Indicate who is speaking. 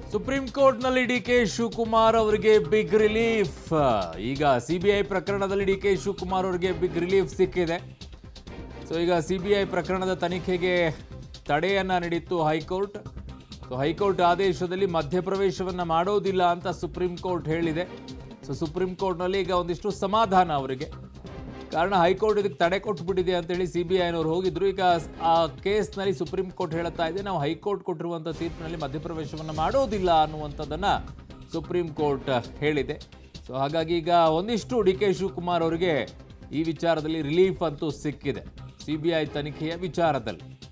Speaker 1: supreme ಕೋರ್ಟ್ನಲ್ಲಿ D K Shivakumar ಅವರಿಗೆ big relief ಈಗ ಸಿಬಿಐ ಪ್ರಕರಣದಲ್ಲಿ ಡಿ ಕೆ ಶಿವಕುಮಾರ್ ಅವರಿಗೆ ಬಿಗ್ ರಿಲೀಫ್ ಸಿಕ್ಕಿದೆ ಸೊ ಈಗ ಸಿಬಿಐ ಪ್ರಕರಣದ ತನಿಖೆಗೆ ತಡೆಯನ್ನ ನೀಡಿತ್ತು ಹೈಕೋರ್ಟ್ ಸೊ ಹೈಕೋರ್ಟ್ ಆದೇಶದಲ್ಲಿ ಮಧ್ಯಪ್ರವೇಶವನ್ನ ಮಾಡೋದಿಲ್ಲ ಅಂತ ಸುಪ್ರೀಂ ಕೋರ್ಟ್ ಹೇಳಿದೆ ಸೊ ಸುಪ್ರೀಂ ಕೋರ್ಟ್ನಲ್ಲಿ ಈಗ ಒಂದಿಷ್ಟು ಸಮಾಧಾನ ಅವರಿಗೆ ಕಾರಣ ಹೈಕೋರ್ಟ್ ಇದಕ್ಕೆ ತಡೆ ಕೊಟ್ಬಿಟ್ಟಿದೆ ಅಂತೇಳಿ ಸಿ ಬಿ ಐನವ್ರು ಹೋಗಿದ್ರು ಈಗ ಆ ಕೇಸ್ನಲ್ಲಿ ಸುಪ್ರೀಂ ಕೋರ್ಟ್ ಹೇಳುತ್ತಾ ಇದೆ ನಾವು ಹೈಕೋರ್ಟ್ ಕೊಟ್ಟಿರುವಂಥ ತೀರ್ಪಿನಲ್ಲಿ ಮಧ್ಯಪ್ರವೇಶವನ್ನು ಮಾಡೋದಿಲ್ಲ ಅನ್ನುವಂಥದ್ದನ್ನು ಸುಪ್ರೀಂ ಕೋರ್ಟ್ ಹೇಳಿದೆ ಸೊ ಹಾಗಾಗಿ ಈಗ ಒಂದಿಷ್ಟು ಡಿ ಕೆ ಶಿವಕುಮಾರ್ ಅವರಿಗೆ ಈ ವಿಚಾರದಲ್ಲಿ ರಿಲೀಫ್ ಅಂತೂ ಸಿಕ್ಕಿದೆ ಸಿ ಬಿ ಐ ತನಿಖೆಯ ವಿಚಾರದಲ್ಲಿ